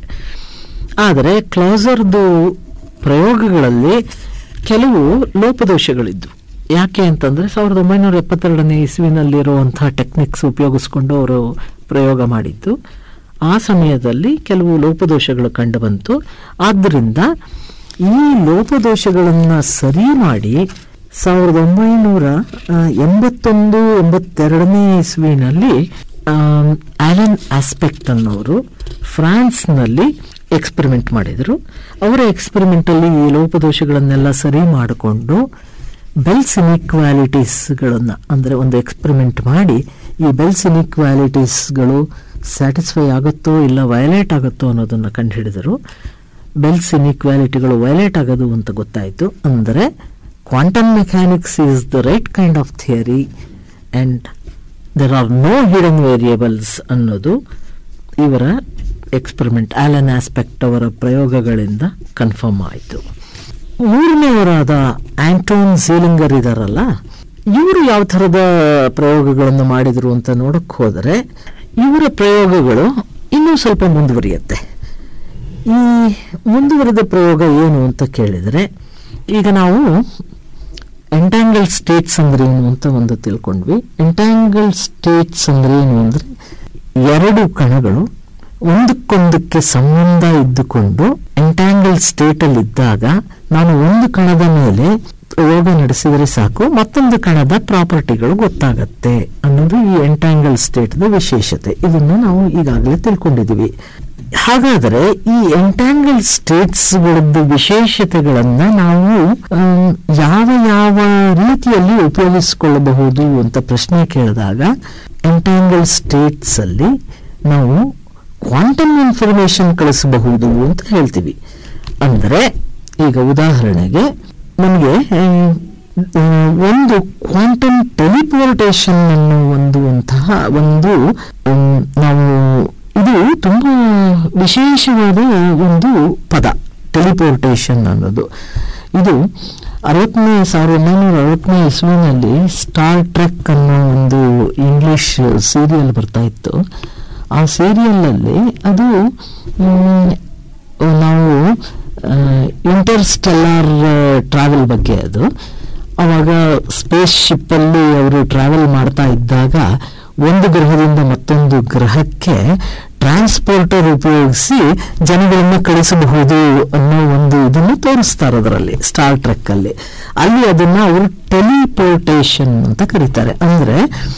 ಆದರೆ ಕ್ಲೋಸರ್ದು ಪ್ರಯೋಗಗಳಲ್ಲಿ ಕೆಲವು ಲೋಪದೋಷಗಳಿದ್ದು ಯಾಕೆ ಅಂತಂದ್ರೆ ಸಾವಿರದ ಒಂಬೈನೂರ ಎಪ್ಪತ್ತೆರಡನೇ ಇಸ್ವಿನಲ್ಲಿರುವಂತಹ ಟೆಕ್ನಿಕ್ಸ್ ಉಪಯೋಗಿಸ್ಕೊಂಡು ಅವರು ಪ್ರಯೋಗ ಮಾಡಿದ್ದು ಆ ಸಮಯದಲ್ಲಿ ಕೆಲವು ಲೋಪದೋಷಗಳು ಕಂಡುಬಂತು ಆದ್ದರಿಂದ ಈ ಲೋಪದೋಷಗಳನ್ನು ಸರಿ ಮಾಡಿ ಸಾವಿರದ ಒಂಬೈನೂರ ಆ, ಎಂಬತ್ತೊಂದು ಎಂಬತ್ತೆರಡನೇ ಇಸ್ವಿನಲ್ಲಿ ಆಮ್, ಆಲನ್ ಆಸ್ಪೆಕ್ಟ್ ಅನ್ನೋರು ಫ್ರಾನ್ಸ್ನಲ್ಲಿ ಎಕ್ಸ್ಪೆರಿಮೆಂಟ್ ಮಾಡಿದರು ಅವರ ಎಕ್ಸ್ಪೆರಿಮೆಂಟಲ್ಲಿ ಈ ಲೋಪದೋಷಗಳನ್ನೆಲ್ಲ ಸರಿ ಮಾಡಿಕೊಂಡು ಬೆಲ್ಸ್ ಇನಿಕ್ವಾಲಿಟೀಸ್ಗಳನ್ನು ಅಂದರೆ ಒಂದು ಎಕ್ಸ್ಪೆರಿಮೆಂಟ್ ಮಾಡಿ ಈ ಬೆಲ್ಸ್ ಇನಿಕ್ವಾಲಿಟೀಸ್ಗಳು ಸ್ಯಾಟಿಸ್ಫೈ ಆಗುತ್ತೋ ಇಲ್ಲ ವಯಲೇಟ್ ಆಗುತ್ತೋ ಅನ್ನೋದನ್ನು ಕಂಡುಹಿಡಿದರು ಬೆಲ್ಸ್ ಇನ್ಇಕ್ವಾಲಿಟಿಗಳು ವಯಲೇಟ್ ಆಗೋದು ಅಂತ ಗೊತ್ತಾಯಿತು ಅಂದರೆ quantum mechanics is the right kind of theory and there are no hidden variables ಅನ್ನೋದು ಇವರ ಎಕ್ಸ್ಪೆರಿಮೆಂಟ್ ಆಲನ್ ಆಸ್ಪೆಕ್ಟ್ ಅವರ ಪ್ರಯೋಗಗಳಿಂದ ಕನ್ಫರ್ಮ್ ಆಯಿತು ಮೂರನೆಯವರಾದ ಆಂಟೋನ್ ಝೀಲಿಂಗರ್ ಇದಾರಲ್ಲ ಇವರು ಯಾವ ಥರದ ಪ್ರಯೋಗಗಳನ್ನು ಮಾಡಿದರು ಅಂತ ನೋಡಕ್ಕೆ ಹೋದರೆ ಇವರ ಪ್ರಯೋಗಗಳು ಇನ್ನೂ ಸ್ವಲ್ಪ ಮುಂದುವರಿಯುತ್ತೆ ಈ ಮುಂದುವರೆದ ಪ್ರಯೋಗ ಏನು ಅಂತ ಕೇಳಿದರೆ ಈಗ ನಾವು ಎಂಟ್ಯಾಂಗಲ್ ಸ್ಟೇಟ್ಸ್ ಅಂದ್ರೆ ಏನು ಅಂತ ಒಂದು ತಿಳ್ಕೊಂಡ್ವಿ ಎಂಟ್ಯಾಂಗಲ್ ಸ್ಟೇಟ್ಸ್ ಅಂದ್ರೆ ಏನು ಅಂದ್ರೆ ಎರಡು ಕಣಗಳು ಒಂದಕ್ಕೊಂದಕ್ಕೆ ಸಂಬಂಧ ಇದ್ದುಕೊಂಡು ಎಂಟ್ಯಾಂಗಲ್ ಸ್ಟೇಟ್ ಅಲ್ಲಿ ಇದ್ದಾಗ ನಾನು ಒಂದು ಕಣದ ಮೇಲೆ ಪ್ರಯೋಗ ನಡೆಸಿದರೆ ಸಾಕು ಮತ್ತೊಂದು ಕಣದ ಪ್ರಾಪರ್ಟಿಗಳು ಗೊತ್ತಾಗತ್ತೆ ಅನ್ನೋದು ಈ ಎಂಟ್ಯಾಂಗಲ್ ಸ್ಟೇಟ್ ವಿಶೇಷತೆ ಇದನ್ನು ನಾವು ಈಗಾಗಲೇ ತಿಳ್ಕೊಂಡಿದ್ದೀವಿ ಹಾಗಾದರೆ ಈ ಎಂಟ್ಯಾಂಗಲ್ ಸ್ಟೇಟ್ಸ್ ಗಳದ್ದು ವಿಶೇಷತೆಗಳನ್ನ ನಾವು ಆಮ್, ಯಾವ ಯಾವ ರೀತಿಯಲ್ಲಿ ಉಪಯೋಗಿಸಿಕೊಳ್ಳಬಹುದು ಅಂತ ಪ್ರಶ್ನೆ ಕೇಳಿದಾಗ ಎಂಟ್ಯಾಂಗಲ್ ಸ್ಟೇಟ್ಸ್ ಅಲ್ಲಿ ನಾವು ಕ್ವಾಂಟಮ್ ಇನ್ಫಾರ್ಮೇಶನ್ ಕಳಿಸಬಹುದು ಅಂತ ಹೇಳ್ತೀವಿ ಅಂದರೆ ಈಗ ಉದಾಹರಣೆಗೆ ನಮಗೆ ಒಂದು ಕ್ವಾಂಟಮ್ ಟೆಲಿಪೋರ್ಟೇಷನ್ ಅನ್ನೋ ಒಂದು ಅಂತಹ ಒಂದು ಆಮ್, ನಾವು ಇದು ತುಂಬಾ ವಿಶೇಷವಾದ ಒಂದು ಪದ ಟೆಲಿಪೋರ್ಟೇಷನ್ ಅನ್ನೋದು ಇದು ಅರವತ್ತನೇ ಸಾವಿರದ ಒಂಬೈನೂರ ಅರವತ್ತನೇ ಇಸ್ವಿನಲ್ಲಿ ಸ್ಟಾರ್ ಟ್ರೆಕ್ ಅನ್ನೋ ಒಂದು ಇಂಗ್ಲಿಷ್ ಸೀರಿಯಲ್ ಬರ್ತಾ ಇತ್ತು ಆ ಸೀರಿಯಲ್ನಲ್ಲಿ ಅದು ಮ್, ನಾವು ಇಂಟರ್ಸ್ಟೆಲ್ಲಾರ್ ಟ್ರಾವೆಲ್ ಬಗ್ಗೆ ಅದು ಅವಾಗ ಸ್ಪೇಸ್ ಶಿಪ್ಪಲ್ಲಿ ಅವರು ಟ್ರಾವೆಲ್ ಮಾಡ್ತಾ ಇದ್ದಾಗ ಒಂದು ಗ್ರಹದಿಂದ ಮತ್ತೊಂದು ಗ್ರಹಕ್ಕೆ ಟ್ರಾನ್ಸ್ಪೋರ್ಟರ್ ಉಪಯೋಗಿಸಿ ಜನಗಳನ್ನ ಕಳಿಸಬಹುದು ಅನ್ನೋ ಒಂದು ಇದನ್ನು ತೋರಿಸ್ತಾರೆ ಅದರಲ್ಲಿ ಸ್ಟಾರ್ ಟ್ರೆಕ್ ಅಲ್ಲಿ ಅಲ್ಲಿ ಅದನ್ನ ಅವರು ಟೆಲಿಪೋರ್ಟೇಷನ್ ಅಂತ ಕರೀತಾರೆ ಅಂದ್ರೆ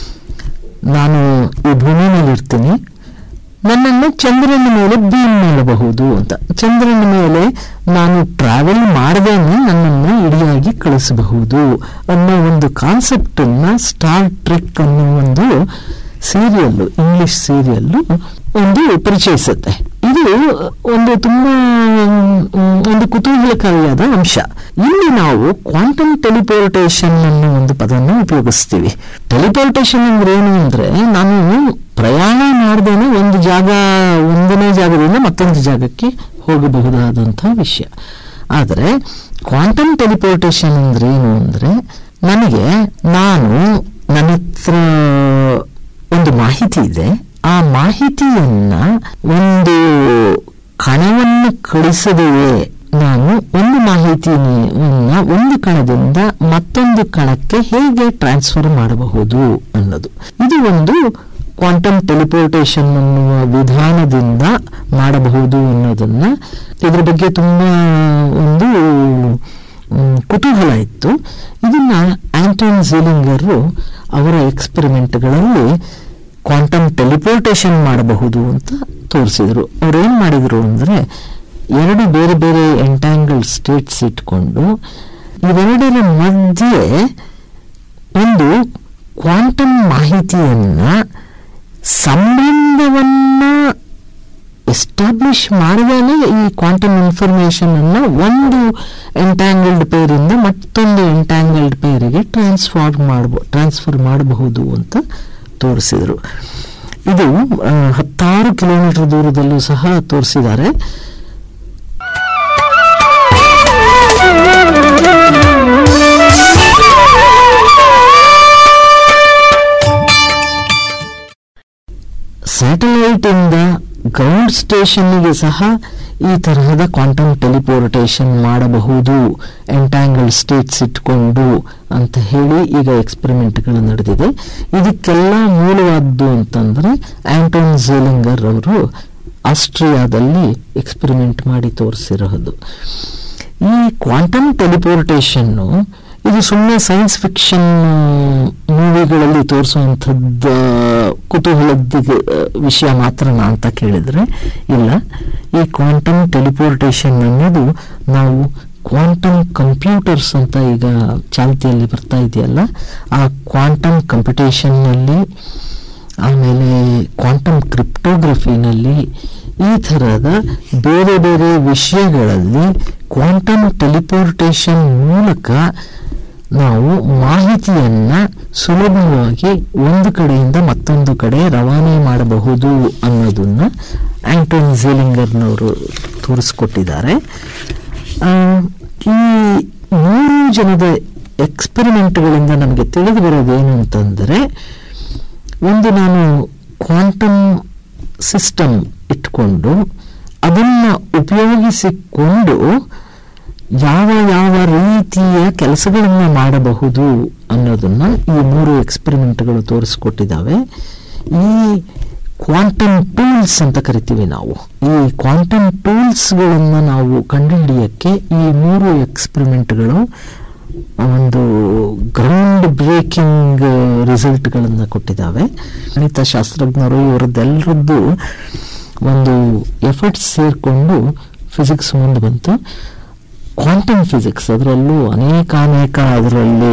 ನಾನು ಈ ಭೂಮಿ ಮೇಲೆ ಇರ್ತೀನಿ ನನ್ನನ್ನು ಚಂದ್ರನ ಮೇಲೆ ಬೀಮ್ ಮಾಡಬಹುದು ಅಂತ ಚಂದ್ರನ ಮೇಲೆ ನಾನು ಟ್ರಾವೆಲ್ ಮಾಡದೇನೆ ನನ್ನನ್ನು ಇಡಿಯಾಗಿ ಕಳಿಸಬಹುದು ಅನ್ನೋ ಒಂದು ಕಾನ್ಸೆಪ್ಟ್ ಅನ್ನ ಸ್ಟಾರ್ ಟ್ರೆಕ್ ಅನ್ನೋ ಒಂದು ಸೀರಿಯಲ್ ಇಂಗ್ಲಿಷ್ ಸೀರಿಯಲ್ ಒಂದು ಪರಿಚಯಿಸುತ್ತೆ ಇದು ಒಂದು ತುಂಬಾ ಮ್, ಒಂದು ಕುತೂಹಲಕಾರಿಯಾದ ಅಂಶ ಇಲ್ಲಿ ನಾವು ಕ್ವಾಂಟಮ್ ಟೆಲಿಪೋರ್ಟೇಷನ್ ಅನ್ನೋ ಒಂದು ಪದವನ್ನು ಉಪಯೋಗಿಸ್ತೀವಿ ಟೆಲಿಪೋರ್ಟೇಷನ್ ಅಂದ್ರೆ ಏನು ಅಂದ್ರೆ ನಾನು ಪ್ರಯಾಣ ಮಾಡ್ದೇನೆ ಒಂದು ಜಾಗ ಒಂದನೇ ಜಾಗದಿಂದ ಮತ್ತೊಂದು ಜಾಗಕ್ಕೆ ಹೋಗಬಹುದಾದಂತಹ ವಿಷಯ ಆದರೆ ಕ್ವಾಂಟಮ್ ಟೆಲಿಪೋರ್ಟೇಷನ್ ಅಂದ್ರೆ ಏನು ಅಂದ್ರೆ ನನಗೆ ನಾನು ನನ್ನ ಹತ್ರ ಒಂದು ಮಾಹಿತಿ ಇದೆ ಆ ಮಾಹಿತಿಯನ್ನ ಒಂದು ಕಣವನ್ನು ಕಳಿಸದೆಯೇ ನಾನು ಒಂದು ಮಾಹಿತಿಯನ್ನ ಒಂದು ಕಣದಿಂದ ಮತ್ತೊಂದು ಕಣಕ್ಕೆ ಹೇಗೆ ಟ್ರಾನ್ಸ್ಫರ್ ಮಾಡಬಹುದು ಅನ್ನೋದು ಇದು ಒಂದು ಕ್ವಾಂಟಮ್ ಟೆಲಿಪೋರ್ಟೇಷನ್ ಅನ್ನುವ ವಿಧಾನದಿಂದ ಮಾಡಬಹುದು ಅನ್ನೋದನ್ನ ಇದ್ರ ಬಗ್ಗೆ ತುಂಬಾ ಒಂದು ಮ್, ಕುತೂಹಲ ಇತ್ತು ಇದನ್ನ ಆಂಟೋನ್ ಝೀಲಿಂಗರ್ ಅವರ ಎಕ್ಸ್ಪೆರಿಮೆಂಟ್ಗಳಲ್ಲಿ ಕ್ವಾಂಟಮ್ ಟೆಲಿಪೋರ್ಟೇಷನ್ ಮಾಡಬಹುದು ಅಂತ ತೋರಿಸಿದ್ರು ಅವ್ರು ಏನ್ ಮಾಡಿದ್ರು ಅಂದ್ರೆ ಎರಡು ಬೇರೆ ಬೇರೆ ಎಂಟ್ಯಾಂಗಲ್ ಸ್ಟೇಟ್ಸ್ ಇಟ್ಕೊಂಡು ಇವೆರಡರ ಮಧ್ಯೆ ಒಂದು ಕ್ವಾಂಟಮ್ ಮಾಹಿತಿಯನ್ನ ಸಂಬಂಧವನ್ನ ಎಸ್ಟಾಬ್ಲಿಷ್ ಮಾಡಿದಾನೆ ಈ ಕ್ವಾಂಟಮ್ ಇನ್ಫಾರ್ಮೇಶನ್ ಅನ್ನ ಒಂದು ಎಂಟ್ಯಾಂಗಲ್ಡ್ ಪೇರಿಂದ ಮತ್ತೊಂದು ಎಂಟ್ಯಾಂಗಲ್ಡ್ ಪೇರಿಗೆ ಟ್ರಾನ್ಸ್ಫಾರ್ಮ್ ಮಾಡಬಹುದು ಟ್ರಾನ್ಸ್ಫರ್ ಮಾಡಬಹುದು ಅಂತ ತೋರಿಸಿದರು ಇದು ಆ, ಹತ್ತಾರು ಕಿಲೋಮೀಟರ್ ದೂರದಲ್ಲೂ ಸಹ ತೋರಿಸಿದ್ದಾರೆ ಗ್ರೌಂಡ್ ಸ್ಟೇಷನ್ಗೆ ಸಹ ಈ ತರಹದ ಕ್ವಾಂಟಮ್ ಟೆಲಿಪೋರ್ಟೇಷನ್ ಮಾಡಬಹುದು ಎಂಟ್ಯಾಂಗಲ್ ಸ್ಟೇಟ್ಸ್ ಇಟ್ಕೊಂಡು ಅಂತ ಹೇಳಿ ಈಗ ಎಕ್ಸ್ಪೆರಿಮೆಂಟ್ಗಳು ನಡೆದಿದೆ ಇದಕ್ಕೆಲ್ಲ ಮೂಲವಾದ್ದು ಅಂತಂದ್ರೆ ಆಂಟೋನ್ ಝೇಲಿಂಗರ್ ಅವರು ಆಸ್ಟ್ರಿಯಾದಲ್ಲಿ ಎಕ್ಸ್ಪೆರಿಮೆಂಟ್ ಮಾಡಿ ತೋರಿಸಿರೋದು ಈ ಕ್ವಾಂಟಮ್ ಟೆಲಿಪೋರ್ಟೇಷನ್ನು ಇದು ಸುಮ್ಮನೆ ಸೈನ್ಸ್ ಫಿಕ್ಷನ್ ಮೂವಿಗಳಲ್ಲಿ ತೋರಿಸುವಂಥದ್ದು ಕುತೂಹಲದ ವಿಷಯ ಮಾತ್ರನಾ ಅಂತ ಕೇಳಿದ್ರೆ ಇಲ್ಲ ಈ ಕ್ವಾಂಟಮ್ ಟೆಲಿಪೋರ್ಟೇಷನ್ ಅನ್ನೋದು ನಾವು ಕ್ವಾಂಟಮ್ ಕಂಪ್ಯೂಟರ್ಸ್ ಅಂತ ಈಗ ಚಾಲ್ತಿಯಲ್ಲಿ ಬರ್ತಾ ಇದೆಯಲ್ಲ ಆ ಕ್ವಾಂಟಮ್ ಕಂಪ್ಯೂಟೇಷನ್ನಲ್ಲಿ ಆಮೇಲೆ ಕ್ವಾಂಟಮ್ ಕ್ರಿಪ್ಟೋಗ್ರಫಿನಲ್ಲಿ ಈ ಥರದ ಬೇರೆ ಬೇರೆ ವಿಷಯಗಳಲ್ಲಿ ಕ್ವಾಂಟಮ್ ಟೆಲಿಪೋರ್ಟೇಷನ್ ಮೂಲಕ ನಾವು ಮಾಹಿತಿಯನ್ನ ಸುಲಭವಾಗಿ ಒಂದು ಕಡೆಯಿಂದ ಮತ್ತೊಂದು ಕಡೆ ರವಾನೆ ಮಾಡಬಹುದು ಅನ್ನೋದನ್ನ ಆಂಟೋನ್ ಝೇಲಿಂಗರ್ನವರು ತೋರಿಸ್ಕೊಟ್ಟಿದ್ದಾರೆ ಆ, ಈ ಮೂರು ಜನದ ಎಕ್ಸ್ಪೆರಿಮೆಂಟ್ಗಳಿಂದ ನಮಗೆ ತಿಳಿದು ಬರೋದೇನು ಅಂತಂದರೆ ಒಂದು ನಾನು ಕ್ವಾಂಟಮ್ ಸಿಸ್ಟಮ್ ಇಟ್ಕೊಂಡು ಅದನ್ನು ಉಪಯೋಗಿಸಿಕೊಂಡು ಯಾವ ಯಾವ ರೀತಿಯ ಕೆಲಸಗಳನ್ನು ಮಾಡಬಹುದು ಅನ್ನೋದನ್ನ ಈ ಮೂರು ಎಕ್ಸ್ಪೆರಿಮೆಂಟ್ಗಳು ತೋರಿಸ್ಕೊಟ್ಟಿದ್ದಾವೆ ಈ ಕ್ವಾಂಟಮ್ ಟೂಲ್ಸ್ ಅಂತ ಕರಿತೀವಿ ನಾವು ಈ ಕ್ವಾಂಟಮ್ ಟೂಲ್ಸ್ಗಳನ್ನು ನಾವು ಕಂಡುಹಿಡಿಯಕ್ಕೆ ಈ ಮೂರು ಎಕ್ಸ್ಪೆರಿಮೆಂಟ್ಗಳು ಒಂದು ಗ್ರೌಂಡ್ ಬ್ರೇಕಿಂಗ್ ರಿಸಲ್ಟ್ಗಳನ್ನು ಕೊಟ್ಟಿದ್ದಾವೆ ಗಣಿತ ಶಾಸ್ತ್ರಜ್ಞರು ಇವರದ್ದೆಲ್ಲರದ್ದು ಒಂದು ಎಫರ್ಟ್ಸ್ ಸೇರಿಕೊಂಡು ಫಿಸಿಕ್ಸ್ ಮುಂದೆ ಬಂತು ಕ್ವಾಂಟಮ್ ಫಿಸಿಕ್ಸ್ ಅದರಲ್ಲೂ ಅನೇಕ ಅನೇಕ ಅದರಲ್ಲಿ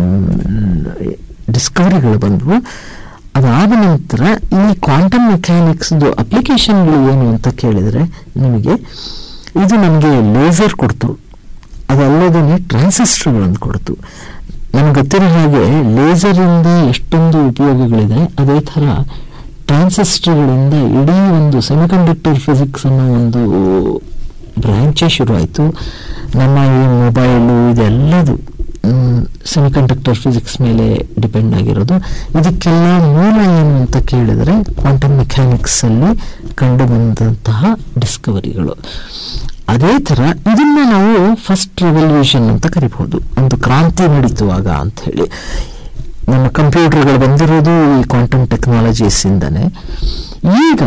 ಡಿಸ್ಕವರಿಗಳು ಬಂದವು ಅದಾದ ನಂತರ ಈ ಕ್ವಾಂಟಮ್ ಮೆಕ್ಯಾನಿಕ್ಸ್ದು ಅಪ್ಲಿಕೇಶನ್ಗಳು ಏನು ಅಂತ ಕೇಳಿದರೆ ನಿಮಗೆ ಇದು ನಮಗೆ ಲೇಸರ್ ಕೊಡ್ತು ಅದಲ್ಲದೇ ಟ್ರಾನ್ಸಿಸ್ಟರ್ಗಳನ್ನು ಕೊಡ್ತು ನಮ್ಗೆ ಗೊತ್ತಿರೋ ಹಾಗೆ ಲೇಸರಿಂದ ಎಷ್ಟೊಂದು ಉಪಯೋಗಗಳಿದೆ ಅದೇ ಥರ ಟ್ರಾನ್ಸಿಸ್ಟರ್ಗಳಿಂದ ಇಡೀ ಒಂದು ಸೆಮಿಕಂಡಕ್ಟರ್ ಫಿಸಿಕ್ಸ್ ಅನ್ನೋ ಒಂದು ಬ್ರಾಂಚೇ ಶುರುವಾಯಿತು ನಮ್ಮ ಈ ಮೊಬೈಲು ಇದೆಲ್ಲದು ಸೆಮಿಕಂಡಕ್ಟರ್ ಫಿಸಿಕ್ಸ್ ಮೇಲೆ ಡಿಪೆಂಡ್ ಆಗಿರೋದು ಇದಕ್ಕೆಲ್ಲ ಮೂಲ ಏನು ಅಂತ ಕೇಳಿದರೆ ಕ್ವಾಂಟಮ್ ಮೆಕ್ಯಾನಿಕ್ಸ್ ಅಲ್ಲಿ ಕಂಡು ಬಂದಂತಹ ಡಿಸ್ಕವರಿಗಳು ಅದೇ ಥರ ಇದನ್ನ ನಾವು ಫಸ್ಟ್ ರೆವಲ್ಯೂಷನ್ ಅಂತ ಕರಿಬಹುದು ಒಂದು ಕ್ರಾಂತಿ ನಡೀತುವಾಗ ಅಂತ ಹೇಳಿ ನಮ್ಮ ಕಂಪ್ಯೂಟರ್ಗಳು ಬಂದಿರೋದು ಈ ಕ್ವಾಂಟಮ್ ಟೆಕ್ನಾಲಜೀಸ್ ಇಂದನೇ ಈಗ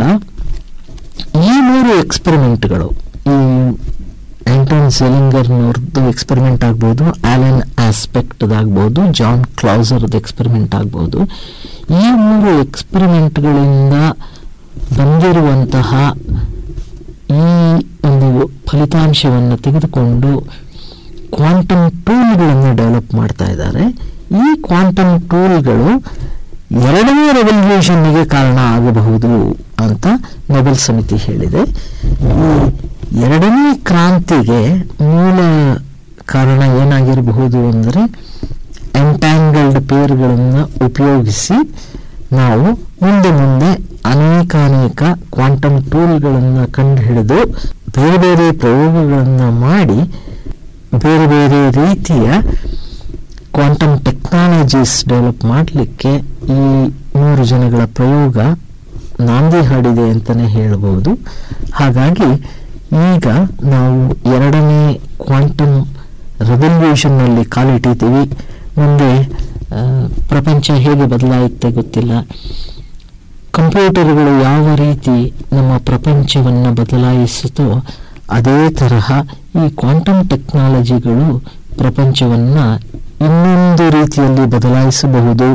ಈ ಮೂರು ಎಕ್ಸ್ಪೆರಿಮೆಂಟ್ಗಳು ಈ ಆಂಟೋನ್ ಸೆಲಿಂಗರ್ನವ್ರದ್ದು ಎಕ್ಸ್ಪೆರಿಮೆಂಟ್ ಆಗ್ಬೋದು ಆಲನ್ ಆಸ್ಪೆಕ್ಟ್ದಾಗ್ಬೋದು ಜಾನ್ ಕ್ಲೌಸರ್ದು ಎಕ್ಸ್ಪೆರಿಮೆಂಟ್ ಆಗ್ಬೋದು ಈ ಮೂರು ಎಕ್ಸ್ಪೆರಿಮೆಂಟ್ಗಳಿಂದ ಬಂದಿರುವಂತಹ ಈ ಒಂದು ಫಲಿತಾಂಶವನ್ನು ತೆಗೆದುಕೊಂಡು ಕ್ವಾಂಟಮ್ ಟೂಲ್ಗಳನ್ನು ಡೆವಲಪ್ ಮಾಡ್ತಾ ಇದ್ದಾರೆ ಈ ಕ್ವಾಂಟಮ್ ಟೂಲ್ಗಳು ಎರಡನೇ ರೆವಲ್ಯೂಷನ್ಗೆ ಕಾರಣ ಆಗಬಹುದು ಅಂತ ನೊಬೆಲ್ ಸಮಿತಿ ಹೇಳಿದೆ ಈ ಎರಡನೇ ಕ್ರಾಂತಿಗೆ ಮೂಲ ಕಾರಣ ಏನಾಗಿರಬಹುದು ಅಂದರೆ ಎಂಟ್ಯಾಂಗಲ್ಡ್ ಪೇರ್ಗಳನ್ನು ಉಪಯೋಗಿಸಿ ನಾವು ಮುಂದೆ ಮುಂದೆ ಅನೇಕಾನೇಕ ಕ್ವಾಂಟಮ್ ಟೂಲ್ಗಳನ್ನು ಕಂಡುಹಿಡಿದು ಬೇರೆ ಬೇರೆ ಪ್ರಯೋಗಗಳನ್ನು ಮಾಡಿ ಬೇರೆ ಬೇರೆ ರೀತಿಯ ಕ್ವಾಂಟಮ್ ಟೆಕ್ನಾಲಜೀಸ್ ಡೆವಲಪ್ ಮಾಡಲಿಕ್ಕೆ ಈ ಮೂರು ಜನಗಳ ಪ್ರಯೋಗ ನಾಂದಿ ಹಾಡಿದೆ ಅಂತಲೇ ಹೇಳಬಹುದು ಹಾಗಾಗಿ ಈಗ ನಾವು ಎರಡನೇ ಕ್ವಾಂಟಮ್ ರೆವಲ್ಯೂಷನ್ನಲ್ಲಿ ಕಾಲಿಟ್ಟಿದ್ದೀವಿ ಮುಂದೆ ಆ, ಪ್ರಪಂಚ ಹೇಗೆ ಬದಲಾಯುತ್ತೆ ಗೊತ್ತಿಲ್ಲ ಕಂಪ್ಯೂಟರ್ಗಳು ಯಾವ ರೀತಿ ನಮ್ಮ ಪ್ರಪಂಚವನ್ನು ಬದಲಾಯಿಸುತ್ತೋ ಅದೇ ತರಹ ಈ ಕ್ವಾಂಟಮ್ ಟೆಕ್ನಾಲಜಿಗಳು ಪ್ರಪಂಚವನ್ನು ಇನ್ನೊಂದು ರೀತಿಯಲ್ಲಿ ಬದಲಾಯಿಸಬಹುದು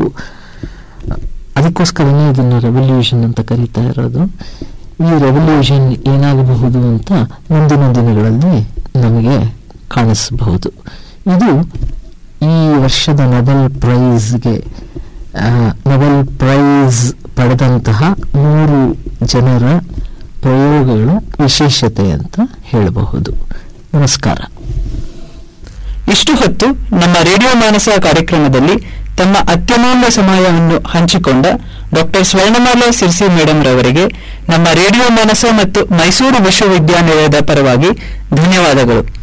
ಅದಕ್ಕೋಸ್ಕರನೇ ಇದನ್ನು ರೆವಲ್ಯೂಷನ್ ಅಂತ ಕರೀತಾ ಇರೋದು ಈ ರೆವಲ್ಯೂಷನ್ ಏನಾಗಬಹುದು ಅಂತ ಮುಂದಿನ ದಿನಗಳಲ್ಲಿ ನಮಗೆ ಕಾಣಿಸಬಹುದು ಇದು ಈ ವರ್ಷದ ನೊಬೆಲ್ ಪ್ರೈಸ್ಗೆ ಆ, ನೊಬೆಲ್ ಪ್ರೈಸ್ ಪಡೆದಂತಹ ಮೂರು ಜನರ ಪ್ರಯೋಗಗಳ ವಿಶೇಷತೆ ಅಂತ ಹೇಳಬಹುದು ನಮಸ್ಕಾರ ಇಷ್ಟು ಹೊತ್ತು ನಮ್ಮ ರೇಡಿಯೋ ಮಾನಸ ಕಾರ್ಯಕ್ರಮದಲ್ಲಿ ತಮ್ಮ ಅತ್ಯಮೂಲ್ಯ ಸಮಯವನ್ನು ಹಂಚಿಕೊಂಡ ಡಾಕ್ಟರ್ ಸ್ವರ್ಣಮಾಲಾ ಸಿರ್ಸಿ ಮೇಡಮ್ ರವರಿಗೆ ನಮ್ಮ ರೇಡಿಯೋ ಮಾನಸ ಮತ್ತು ಮೈಸೂರು ವಿಶ್ವವಿದ್ಯಾನಿಲಯದ ಪರವಾಗಿ ಧನ್ಯವಾದಗಳು